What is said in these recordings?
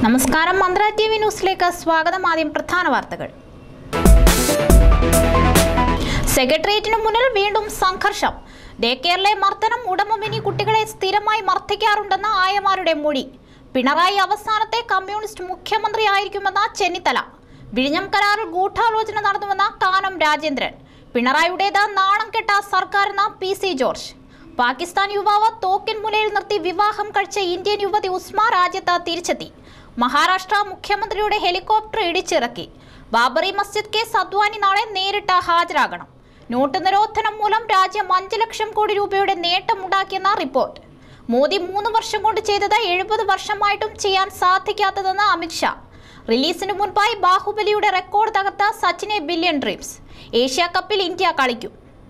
നമസ്കാരം മന്ത്ര T V ന്യൂസിലേക്ക് സ്വാഗതം ആദ്യം പ്രധാന വാർത്തകൾ സെക്രട്ടേറിയറ്റിനു മുന്നിൽ വീണ്ടും സംഘർഷം ഡേ കെയറിലെ മർദ്ദനം ഉടമമിനി കുട്ടികളെ സ്ഥിരമായി മർദ്ദിക്കാറുണ്ടെന്ന ആയമാരുടെ മൊഴി പിണറായി അവസാനത്തെ കമ്മ്യൂണിസ്റ്റ് മുഖ്യമന്ത്രിയായിരിക്കുമെന്ന ചെന്നിത്തല വിഴിഞ്ഞം കരാറിൽ ഗൂഢാലോചന നടന്നുവെന്ന കാനം രാജേന്ദ്രൻ പിണറായിയുടേത് നാണം കെട്ട സർക്കാരെന്ന പി സി ജോർജ് പാകിസ്ഥാൻ യുവാവ് തോക്കിൻ മുലയിൽ നിർത്തി വിവാഹം കഴിച്ച ഇന്ത്യൻ യുവതി ഉസ്മ രാജ്യത്ത് തിരിച്ചെത്തി മഹാരാഷ്ട്ര മുഖ്യമന്ത്രിയുടെ ഹെലികോപ്റ്റർ ഇടിച്ചിറക്കി ബാബറി മസ്ജിദ് കേസ് അദ്വാനി നാളെ നേരിട്ട് ഹാജരാകണം നോട്ട് നിരോധനം മൂലം രാജ്യം അഞ്ച് ലക്ഷം കോടി രൂപയുടെ നേട്ടമുണ്ടാക്കിയെന്ന റിപ്പോർട്ട് മോദി മൂന്ന് വർഷം കൊണ്ട് ചെയ്തത് എഴുപത് വർഷമായിട്ടും ചെയ്യാൻ സാധിക്കാത്തതെന്ന് അമിത്ഷാ റിലീസിന് മുൻപായി ബാഹുബലിയുടെ റെക്കോർഡ് തകർത്ത സച്ചിനെ ബില്യൺ ഡ്രീംസ് ഏഷ്യ കപ്പിൽ ഇന്ത്യ കളിക്കും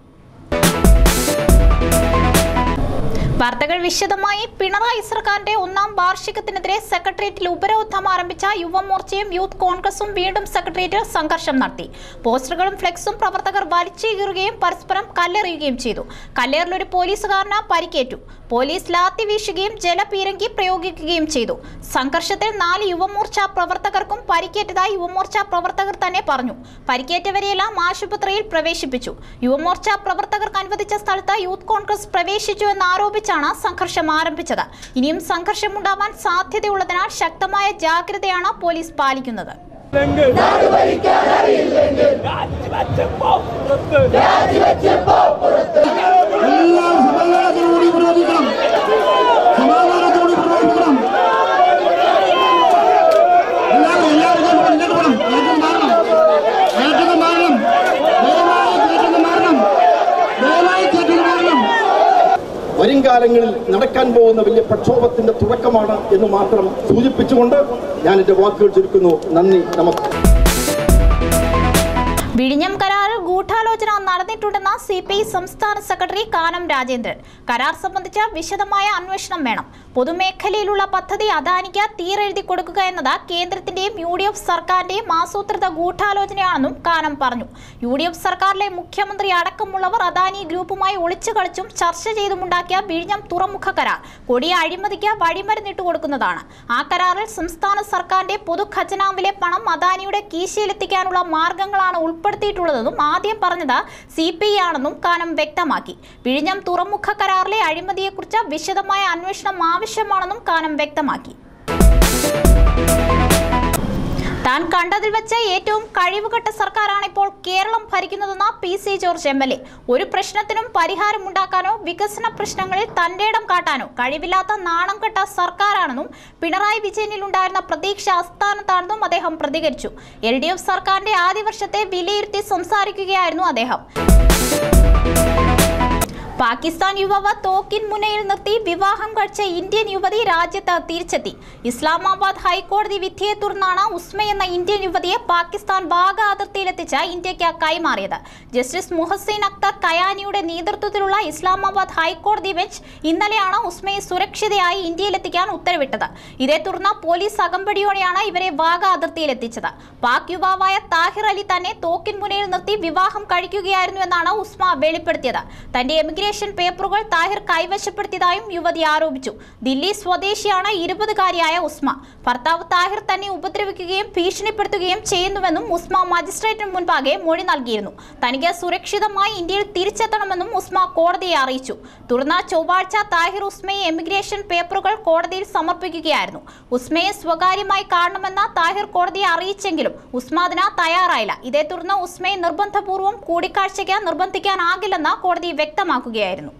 വാർത്തകൾ വിശദമായി പിണറായി സർക്കാരിന്റെ ഒന്നാം വാർഷികത്തിനെതിരെ സെക്രട്ടേറിയറ്റിൽ ഉപരോധം ആരംഭിച്ച യുവമോർച്ചയും യൂത്ത് കോൺഗ്രസും വീണ്ടും സെക്രട്ടേറിയറ്റിൽ സംഘർഷം നടത്തി പോസ്റ്ററുകളും ഫ്ലെക്സും പ്രവർത്തകർ വലിച്ചെറിയുകയും പരസ്പരം കല്ലെറിയുകയും ചെയ്തു കല്ലേറിൽ ഒരു പോലീസുകാരന് പരിക്കേറ്റു പോലീസ് ലാത്തി വീശുകയും ജലപീരങ്കി പ്രയോഗിക്കുകയും ചെയ്തു സംഘർഷത്തിൽ നാല് യുവമോർച്ച പ്രവർത്തകർക്കും പരിക്കേറ്റതായി യുവമോർച്ച പ്രവർത്തകർ തന്നെ പറഞ്ഞു പരിക്കേറ്റവരെയെല്ലാം ആശുപത്രിയിൽ പ്രവേശിപ്പിച്ചു യുവമോർച്ച പ്രവർത്തകർക്ക് അനുവദിച്ച സ്ഥലത്ത് യൂത്ത് കോൺഗ്രസ് പ്രവേശിച്ചു എന്ന് ആരോപിച്ചാണ് സംഘർഷം ആരംഭിച്ചത് ഇനിയും സംഘർഷമുണ്ടാവാൻ സാധ്യതയുള്ളതിനാൽ ശക്തമായ ജാഗ്രതയാണ് പോലീസ് പാലിക്കുന്നത് എല്ലാം സമാധാനത്തോടുകൂടി പ്രവർത്തിക്കണം സമാധാനത്തോടുകൂടി പ്രവർത്തിക്കണം എല്ലാവരും എല്ലാവർക്കും മുന്നിട്ട് പോകണം ഏറ്റവും മാറണം ഏറ്റവും മാറണം ദയവായി ഏറ്റവും മാറണം ദയവായി ഏറ്റവും മാറണം വരും കാലങ്ങളിൽ നടക്കാൻ പോകുന്ന വലിയ പ്രക്ഷോഭത്തിന്റെ തുടക്കമാണ് എന്ന് മാത്രം സൂചിപ്പിച്ചുകൊണ്ട് ഞാൻ എന്റെ വാക്കുകൾ ചുരുക്കുന്നു നന്ദി നമസ്കാരം വിഴിഞ്ഞം കരാറിൽ ഗൂഢാലോചന നടന്നിട്ടുണ്ടെന്ന സി പി ഐ സംസ്ഥാന സെക്രട്ടറി കാനം രാജേന്ദ്രൻ കരാർ സംബന്ധിച്ച വിശദമായ അന്വേഷണം വേണം പൊതുമേഖലയിലുള്ള പദ്ധതി അദാനിക്ക് തീരെഴുതി കൊടുക്കുക എന്നത് കേന്ദ്രത്തിന്റെയും യു ഡി എഫ് സർക്കാരിന്റെയും ആസൂത്രിത ഗൂഢാലോചനയാണെന്നും കാനം പറഞ്ഞു യു ഡി എഫ് സർക്കാരിലെ മുഖ്യമന്ത്രി അടക്കമുള്ളവർ അദാനി ഗ്രൂപ്പുമായി ഒളിച്ചു കളിച്ചും ചർച്ച ചെയ്തുമുണ്ടാക്കിയ വിഴിഞ്ഞം തുറമുഖ കരാർ കൊടിയ അഴിമതിക്ക് വഴിമരുന്നിട്ട് കൊടുക്കുന്നതാണ് ആ കരാറിൽ സംസ്ഥാന സർക്കാരിന്റെ പൊതു ഖജനാവിലെ പണം അദാനിയുടെ കീശയിലെത്തിക്കാനുള്ള മാർഗങ്ങളാണ് ഉൾപ്പെടുത്തിയിട്ടുള്ളതെന്നും ആദ്യം പറഞ്ഞത് സി പി ആണെന്നും കാനം വ്യക്തമാക്കി വിഴിഞ്ഞം തുറമുഖ കരാറിലെ അഴിമതിയെക്കുറിച്ച് വിശദമായ അന്വേഷണം ആവശ്യമാണെന്നും കാനം വ്യക്തമാക്കി താൻ കണ്ടതിൽ വെച്ച് ഏറ്റവും കഴിവുകെട്ട സർക്കാരാണ് ഇപ്പോൾ കേരളം ഭരിക്കുന്നതെന്ന P C George M L A ഒരു പ്രശ്നത്തിനും പരിഹാരമുണ്ടാക്കാനോ വികസന പ്രശ്നങ്ങളിൽ തന്റെ ഇടം കാട്ടാനോ കഴിവില്ലാത്ത നാണം കെട്ട സർക്കാരാണെന്നും പിണറായി വിജയനിൽ ഉണ്ടായിരുന്ന പ്രതീക്ഷ അസ്ഥാനത്താണെന്നും അദ്ദേഹം പ്രതികരിച്ചു എൽ ഡി എഫ് സർക്കാരിന്റെ ആദ്യ വർഷത്തെ വിലയിരുത്തി സംസാരിക്കുകയായിരുന്നു അദ്ദേഹം പാകിസ്ഥാൻ യുവാവ് തോക്കിൻ മുനയിൽ നിർത്തി വിവാഹം കഴിച്ച ഇന്ത്യൻ യുവതി രാജ്യത്ത് തിരിച്ചെത്തി ഇസ്ലാമാബാദ് ഹൈക്കോടതി വിധിയെ തുടർന്നാണ് ഉസ്മ എന്ന ഇന്ത്യൻ യുവതിയെ പാകിസ്ഥാൻ വാഗ അതിർത്തിയിലെത്തിച്ച് ഇന്ത്യക്ക് കൈമാറിയത് ജസ്റ്റിസ് മുഹസീൻ അക്തർ കയാനിയുടെ നേതൃത്വത്തിലുള്ള ഇസ്ലാമാബാദ് ഹൈക്കോടതി ബെഞ്ച് ഇന്നലെയാണ് ഉസ്മയെ സുരക്ഷിതയായി ഇന്ത്യയിലെത്തിക്കാൻ ഉത്തരവിട്ടത് ഇതേ തുടർന്ന് പോലീസ് അകമ്പടിയോടെയാണ് ഇവരെ വാഗ അതിർത്തിയിലെത്തിച്ചത് പാക് യുവാവായ താഹിർ അലി തന്നെ തോക്കിൻ മുനയിൽ നിർത്തി വിവാഹം കഴിക്കുകയായിരുന്നു എന്നാണ് ഉസ്മ വെളിപ്പെടുത്തിയത് തന്റെ എമിഗ്രേഷൻ പേപ്പറുകൾ താഹിർ കൈവശപ്പെടുത്തിയതായും യുവതി ആരോപിച്ചു ദില്ലി സ്വദേശിയാണ് ഇരുപതുകാരിയായ ഉസ്മ ഭർത്താവ് താഹിർ തന്നെ ഉപദ്രവിക്കുകയും ഭീഷണിപ്പെടുത്തുകയും ചെയ്യുന്നുവെന്നും ഉസ്മ മജിസ്ട്രേറ്റിന് മുൻപാകെ മൊഴി നൽകിയിരുന്നു തനിക്ക് സുരക്ഷിതമായി ഇന്ത്യയിൽ തിരിച്ചെത്തണമെന്നും ഉസ്മ കോടതിയെ അറിയിച്ചു തുടർന്ന് ചൊവ്വാഴ്ച താഹിർ ഉസ്മയെ എമിഗ്രേഷൻ പേപ്പറുകൾ കോടതിയിൽ സമർപ്പിക്കുകയായിരുന്നു ഉസ്മയെ സ്വകാര്യമായി കാണണമെന്ന താഹിർ കോടതിയെ അറിയിച്ചെങ്കിലും ഉസ്മ അതിന് തയ്യാറായില്ല ഇതേ തുടർന്ന് ഉസ്മയെ നിർബന്ധപൂർവ്വം കൂടിക്കാഴ്ചയ്ക്ക് നിർബന്ധിക്കാനാകില്ലെന്ന് കോടതി വ്യക്തമാക്കുകയായിരുന്നു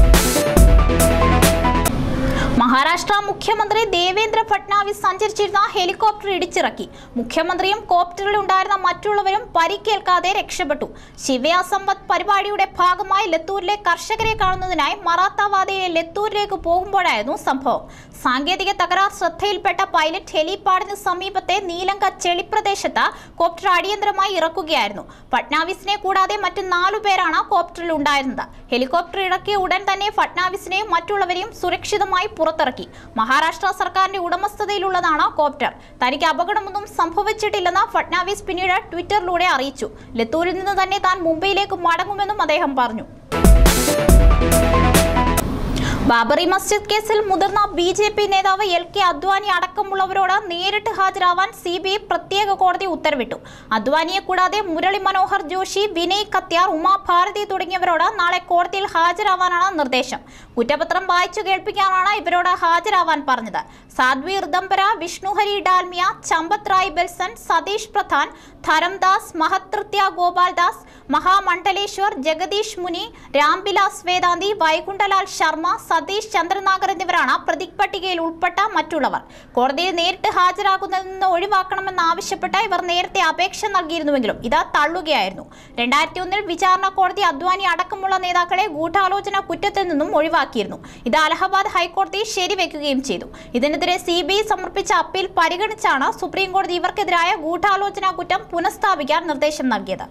മഹാരാഷ്ട്ര മുഖ്യമന്ത്രി ദേവേന്ദ്ര ഫട്നാവിസ് സഞ്ചരിച്ചിരുന്ന ഹെലികോപ്റ്റർ ഇടിച്ചിറക്കി മുഖ്യമന്ത്രിയും കോപ്റ്ററിൽ ഉണ്ടായിരുന്ന മറ്റുള്ളവരും പരിക്കേൽക്കാതെ രക്ഷപ്പെട്ടു ശിവയ സമ്പത്ത് പരിപാടിയുടെ ഭാഗമായി ലത്തൂരിലെ കർഷകരെ കാണുന്നതിനായി മറാത്താവാദയിലെ ലത്തൂരിലേക്ക് പോകുമ്പോഴായിരുന്നു സംഭവം സാങ്കേതിക തകരാർ ശ്രദ്ധയിൽപ്പെട്ട പൈലറ്റ് ഹെലിപാഡിന് സമീപത്തെ നീലങ്ക ചെളിപ്രദേശത്ത് കോപ്റ്റർ അടിയന്തരമായി ഇറക്കുകയായിരുന്നു ഫട്നാവിസിനെ കൂടാതെ മറ്റു നാലു പേരാണ് കോപ്റ്ററിൽ ഉണ്ടായിരുന്നത് ഹെലികോപ്റ്റർ ഇറക്കിയ ഉടൻ തന്നെ ഫട്നാവിസിനെയും മറ്റുള്ളവരെയും സുരക്ഷിതമായി പുറത്തിറക്കി മഹാരാഷ്ട്ര സർക്കാരിന്റെ ഉടമസ്ഥതയിലുള്ളതാണ് കോപ്റ്റർ തനിക്ക് അപകടമൊന്നും സംഭവിച്ചിട്ടില്ലെന്ന് ഫട്നാവിസ് പിന്നീട് ട്വിറ്ററിലൂടെ അറിയിച്ചു ലത്തൂരിൽ നിന്ന് തന്നെ താൻ മുംബൈയിലേക്ക് മടങ്ങുമെന്നും അദ്ദേഹം പറഞ്ഞു ബാബറി മസ്ജിദ് കേസിൽ മുതിർന്ന ബി ജെ പി നേതാവ് എൽ കെ അദ്വാനി അടക്കമുള്ളവരോട് നേരിട്ട് ഹാജരാവാൻ സി ബി ഐ പ്രത്യേക കോടതി ഉത്തരവിട്ടു അദ്വാനിയെ കൂടാതെ മുരളി മനോഹർ ജോഷി വിനയ് കത്യാർ ഉമാ ഭാരതി തുടങ്ങിയവരോട് നാളെ കോടതിയിൽ ഹാജരാവാനാണ് നിർദ്ദേശം കുറ്റപത്രം വായിച്ചു കേൾപ്പിക്കാനാണ് ഇവരോട് ഹാജരാവാൻ പറഞ്ഞത് സാധ്വി ഋദംബര വിഷ്ണുഹരി ഡാൽമിയ ചമ്പത് റായ് ബെൽസൺ സതീഷ് പ്രധാൻ ധരംദാസ് മഹത്തൃത്യ ഗോപാൽദാസ് മഹാമണ്ഡലേശ്വർ ജഗദീഷ് മുനി രാംബിലാസ് വേദാന്തി വൈകുണ്ഠലാൽ ശർമ്മ സതീഷ് ചന്ദ്രനാഗർ എന്നിവരാണ് പ്രതിക് പട്ടികയിൽ ഉൾപ്പെട്ട മറ്റുള്ളവർ കോടതിയിൽ നേരിട്ട് ഹാജരാകുന്നതിൽ നിന്ന് ഒഴിവാക്കണമെന്നാവശ്യപ്പെട്ട് ഇവർ നേരത്തെ അപേക്ഷ നൽകിയിരുന്നുവെങ്കിലും ഇത് തള്ളുകയായിരുന്നു രണ്ടായിരത്തി ഒന്നിൽ വിചാരണ കോടതി അദ്വാനി അടക്കമുള്ള നേതാക്കളെ ഗൂഢാലോചന കുറ്റത്തിൽ നിന്നും ഒഴിവാക്കിയിരുന്നു ഇത് അലഹബാദ് ഹൈക്കോടതി ശരിവെക്കുകയും ചെയ്തു ഇതിനെതിരെ സി ബി ഐ സമർപ്പിച്ച അപ്പീൽ പരിഗണിച്ചാണ് സുപ്രീം കോടതി ഇവർക്കെതിരായ ഗൂഢാലോചന കുറ്റം പുനഃസ്ഥാപിക്കാൻ നിർദ്ദേശം നൽകിയത്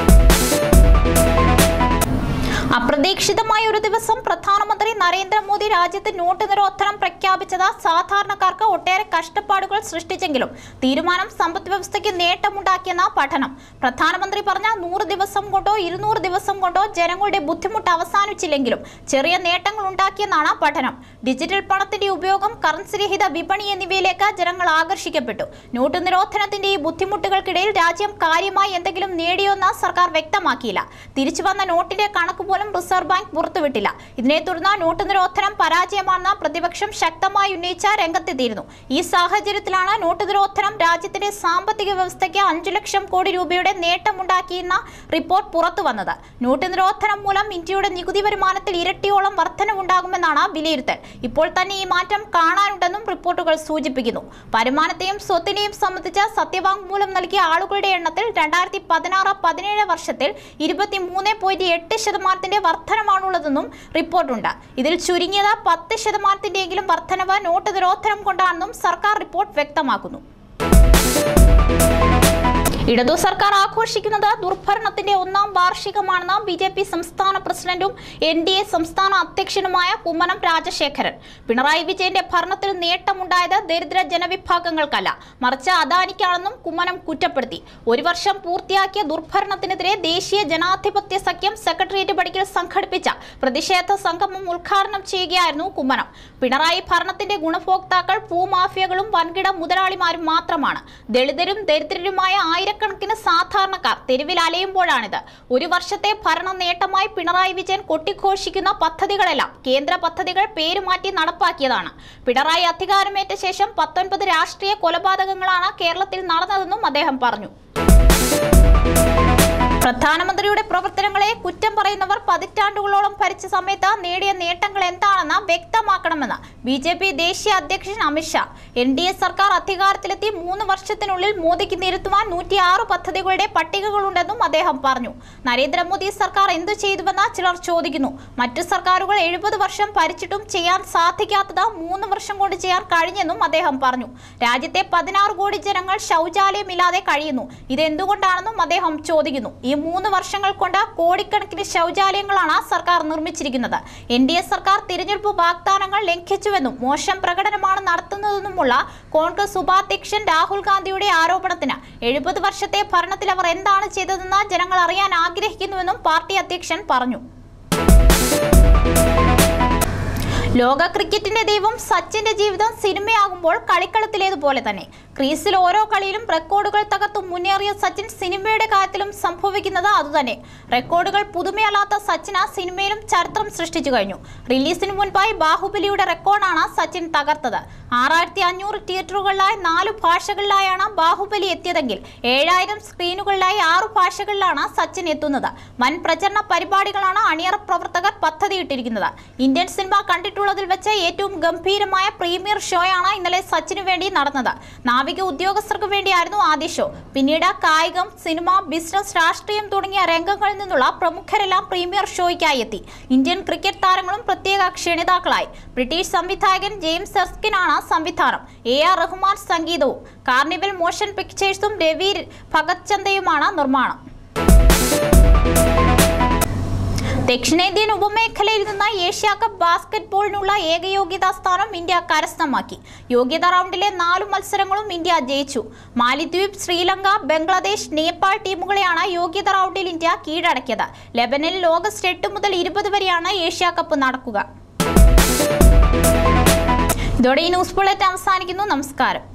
അപ്രതീക്ഷിതമായ ഒരു ദിവസം പ്രധാനമന്ത്രി നരേന്ദ്രമോദി രാജ്യത്ത് നോട്ട് നിരോധനം പ്രഖ്യാപിച്ചത് സാധാരണക്കാർക്ക് ഒട്ടേറെ കഷ്ടപ്പാടുകൾ സൃഷ്ടിച്ചെങ്കിലും തീരുമാനം സമ്പദ് വ്യവസ്ഥയ്ക്ക് നേട്ടമുണ്ടാക്കിയെന്ന പഠനം പ്രധാനമന്ത്രി പറഞ്ഞ നൂറ് ദിവസം കൊണ്ടോ ഇരുന്നൂറ് ദിവസം കൊണ്ടോ ജനങ്ങളുടെ ബുദ്ധിമുട്ട് അവസാനിച്ചില്ലെങ്കിലും ചെറിയ നേട്ടങ്ങൾ ഉണ്ടാക്കിയെന്നാണ് പഠനം ഡിജിറ്റൽ പണത്തിന്റെ ഉപയോഗം കറൻസി രഹിത വിപണി എന്നിവയിലേക്ക് ജനങ്ങൾ ആകർഷിക്കപ്പെട്ടു നോട്ട് നിരോധനത്തിന്റെ ഈ ബുദ്ധിമുട്ടുകൾക്കിടയിൽ രാജ്യം കാര്യമായി എന്തെങ്കിലും നേടിയോന്ന് സർക്കാർ വ്യക്തമാക്കിയില്ല തിരിച്ചു വന്ന നോട്ടിന്റെ കണക്ക് പോലും റിസർവ് ബാങ്ക് പുറത്തുവിട്ടില്ല ഇതിനെ തുടർന്ന് നോട്ട് നിരോധനം പരാജയമാണെന്ന പ്രതിപക്ഷം ശക്തമായി ഉന്നയിച്ച രംഗത്തെത്തിയിരുന്നു ഈ സാഹചര്യത്തിലാണ് നോട്ട് നിരോധനം രാജ്യത്തിന്റെ സാമ്പത്തിക വ്യവസ്ഥയ്ക്ക് അഞ്ചു ലക്ഷം കോടി രൂപയുടെ നേട്ടമുണ്ടാക്കിയെന്ന റിപ്പോർട്ട് പുറത്തു വന്നത് നോട്ട് നിരോധനം മൂലം ഇന്ത്യയുടെ നികുതി വരുമാനത്തിൽ ഇരട്ടിയോളം വർധനവുണ്ടാകുമെന്നാണ് വിലയിരുത്തൽ ഇപ്പോൾ തന്നെ ഈ മാറ്റം കാണാനുണ്ടെന്നും റിപ്പോർട്ടുകൾ സൂചിപ്പിക്കുന്നു വരുമാനത്തെയും സ്വത്തിനെയും സംബന്ധിച്ച സത്യവാങ്മൂലം നൽകിയ ആളുകളുടെ എണ്ണത്തിൽ രണ്ടായിരത്തി പതിനാറ് പതിനേഴ് വർഷത്തിൽ ഇരുപത്തി മൂന്ന് പോയിന്റ് എട്ട് ശതമാനത്തിന്റെ വർധനമാണുള്ളതെന്നും റിപ്പോർട്ടുണ്ട് ഇതിൽ ചുരുങ്ങിയത് പത്ത് ശതമാനത്തിന്റെയെങ്കിലും വർധനവ് നോട്ട് നിരോധനം കൊണ്ടാണെന്നും സർക്കാർ റിപ്പോർട്ട് വ്യക്തമാക്കുന്നു ഇടതു സർക്കാർ ആഘോഷിക്കുന്നത് ദുർഭരണത്തിന്റെ ഒന്നാം വാർഷികമാണെന്ന് ബി ജെ പി സംസ്ഥാന പ്രസിഡന്റും എൻ ഡി എ സംസ്ഥാന അധ്യക്ഷനുമായ കുമ്മനം രാജശേഖരൻ പിണറായി വിജയന്റെ ഭരണത്തിൽ നേട്ടമുണ്ടായത് ദരിദ്ര ജനവിഭാഗങ്ങൾക്കല്ല മറിച്ച് അദാനിക്കാണെന്നും കുമ്മനം കുറ്റപ്പെടുത്തി ഒരു വർഷം പൂർത്തിയാക്കിയ ദുർഭരണത്തിനെതിരെ ദേശീയ ജനാധിപത്യ സഖ്യം സെക്രട്ടേറിയറ്റ് പടിക്കൽ സംഘടിപ്പിച്ച പ്രതിഷേധ സംഗമം ഉദ്ഘാടനം ചെയ്യുകയായിരുന്നു കുമ്മനം പിണറായി ഭരണത്തിന്റെ ഗുണഭോക്താക്കൾ ഭൂമാഫിയകളും വൻകിട മുതലാളിമാരും മാത്രമാണ് ദളിതരും ദരിദ്രരുമായ ആയിരക്കണക്കിന് സാധാരണക്കാർ തെരുവിൽ അലയുമ്പോഴാണിത് ഒരു വർഷത്തെ ഭരണ നേട്ടമായി പിണറായി വിജയൻ കൊട്ടിഘോഷിക്കുന്ന പദ്ധതികളെല്ലാം കേന്ദ്ര പദ്ധതികൾ പേരുമാറ്റി നടപ്പാക്കിയതാണ് പിണറായി അധികാരമേറ്റ ശേഷം പത്തൊൻപത് രാഷ്ട്രീയ കൊലപാതകങ്ങളാണ് കേരളത്തിൽ നടന്നതെന്നും അദ്ദേഹം പറഞ്ഞു പ്രധാനമന്ത്രിയുടെ പ്രവർത്തനങ്ങളെ കുറ്റം പറയുന്നവർ പതിറ്റാണ്ടുകളോളം ഭരിച്ച സമയത്ത് നേടിയ നേട്ടങ്ങൾ എന്താണെന്ന് വ്യക്തമാക്കണമെന്ന് ബി ജെ പി ദേശീയ അധ്യക്ഷൻ അമിത്ഷാ എൻ ഡി എ സർക്കാർ അധികാരത്തിലെത്തി മൂന്ന് വർഷത്തിനുള്ളിൽ മോദിക്ക് നിരത്തുവാൻ നൂറ്റിയാറ് പദ്ധതികളുടെ പട്ടികകളുണ്ടെന്നും അദ്ദേഹം പറഞ്ഞു നരേന്ദ്രമോദി സർക്കാർ എന്തു ചെയ്തുവെന്ന് ചിലർ ചോദിക്കുന്നു മറ്റു സർക്കാരുകൾ എഴുപത് വർഷം ഭരിച്ചിട്ടും ചെയ്യാൻ സാധിക്കാത്തത് മൂന്ന് വർഷം കൊണ്ട് ചെയ്യാൻ കഴിഞ്ഞെന്നും അദ്ദേഹം പറഞ്ഞു രാജ്യത്തെ പതിനാറ് കോടി ജനങ്ങൾ ശൗചാലയമില്ലാതെ കഴിയുന്നു ഇതെന്തുകൊണ്ടാണെന്നും അദ്ദേഹം ചോദിക്കുന്നു ഈ മൂന്ന് വർഷങ്ങൾ കൊണ്ട് കോടിക്കണക്കിന് ശൗചാലയങ്ങളാണ് സർക്കാർ നിർമ്മിച്ചിരിക്കുന്നത് എൻ ഡി എ സർക്കാർ തിരഞ്ഞെടുപ്പ് വാഗ്ദാനങ്ങൾ ലംഘിച്ചുവെന്നും മോശം പ്രകടനമാണ് നടത്തുന്നതെന്നുമുള്ള കോൺഗ്രസ് ഉപാധ്യക്ഷൻ രാഹുൽ ഗാന്ധിയുടെ ആരോപണത്തിന് എഴുപത് വർഷത്തെ ഭരണത്തിൽ അവർ എന്താണ് ചെയ്തതെന്ന് ജനങ്ങൾ അറിയാൻ ആഗ്രഹിക്കുന്നുവെന്നും പാർട്ടി അധ്യക്ഷൻ പറഞ്ഞു ലോക ക്രിക്കറ്റിന്റെ ദൈവം സച്ചിന്റെ ജീവിതം സിനിമയാകുമ്പോൾ കളിക്കളത്തിലേതുപോലെ തന്നെ ക്രീസിൽ ഓരോ കളിയിലും റെക്കോർഡുകൾ തകർത്തു മുന്നേറിയ സച്ചിൻ സിനിമയുടെ കാര്യത്തിലും സംഭവിക്കുന്നത് അതുതന്നെ റെക്കോർഡുകൾ പുതുമയല്ലാത്ത സച്ചിന് സിനിമയിലും ചരിത്രം സൃഷ്ടിച്ചു കഴിഞ്ഞു റിലീസിന് മുൻപായി ബാഹുബലിയുടെ റെക്കോർഡാണ് സച്ചിൻ തകർത്തത് ആറായിരത്തി അഞ്ഞൂറ് തിയേറ്ററുകളിലായി നാല് ഭാഷകളിലായാണ് ബാഹുബലി എത്തിയതെങ്കിൽ ഏഴായിരം സ്ക്രീനുകളിലായി ആറു ഭാഷകളിലാണ് സച്ചിൻ എത്തുന്നത് വൻ പ്രചരണ പരിപാടികളാണ് അണിയറ പ്രവർത്തകർ പദ്ധതിയിട്ടിരിക്കുന്നത് ഇന്ത്യൻ സിനിമ കണ്ടിട്ടുള്ളതിൽ വെച്ച് ഏറ്റവും ഗംഭീരമായ പ്രീമിയർ ഷോയാണ് ഇന്നലെ സച്ചിനു വേണ്ടി നടന്നത് നാവിക ഉദ്യോഗസ്ഥർക്ക് വേണ്ടിയായിരുന്നു ആദ്യ ഷോ പിന്നീട് കായികം സിനിമ ബിസിനസ് രാഷ്ട്രീയം തുടങ്ങിയ രംഗങ്ങളിൽ നിന്നുള്ള പ്രമുഖരെല്ലാം പ്രീമിയർ ഷോയ്ക്കായി എത്തി ഇന്ത്യൻ ക്രിക്കറ്റ് താരങ്ങളും പ്രത്യേക ക്ഷണിതാക്കളായി ബ്രിട്ടീഷ് സംവിധായകൻ ജെയിംസ് എർസ്കിനാണ് സംവിധാനം എ ആർ റഹ്മാൻ സംഗീതവും കാർണിവൽ മോഷൻ പിക്ചേഴ്സും രവി ഭഗത് ചന്ദയുമാണ് നിർമ്മാണം ദക്ഷിണേന്ത്യൻ ഉപമേഖലയിൽ നിന്ന് ഏഷ്യ കപ്പ് ബാസ്കറ്റ്ബോളിനുള്ള ഏക യോഗ്യതാ സ്ഥാനം ഇന്ത്യ കരസ്ഥമാക്കി യോഗ്യതാ റൗണ്ടിലെ നാലു മത്സരങ്ങളും ഇന്ത്യ ജയിച്ചു മാലിദ്വീപ് ശ്രീലങ്ക ബംഗ്ലാദേശ് നേപ്പാൾ ടീമുകളെയാണ് യോഗ്യതാ റൗണ്ടിൽ ഇന്ത്യ കീഴടക്കിയത് ലെബനിൽ ഓഗസ്റ്റ് എട്ട് മുതൽ ഇരുപത് വരെയാണ് ഏഷ്യ കപ്പ് നടക്കുക ഇതോടെ ഈ ന്യൂസ് ബുള്ളറ്റ് അവസാനിക്കുന്നു നമസ്കാരം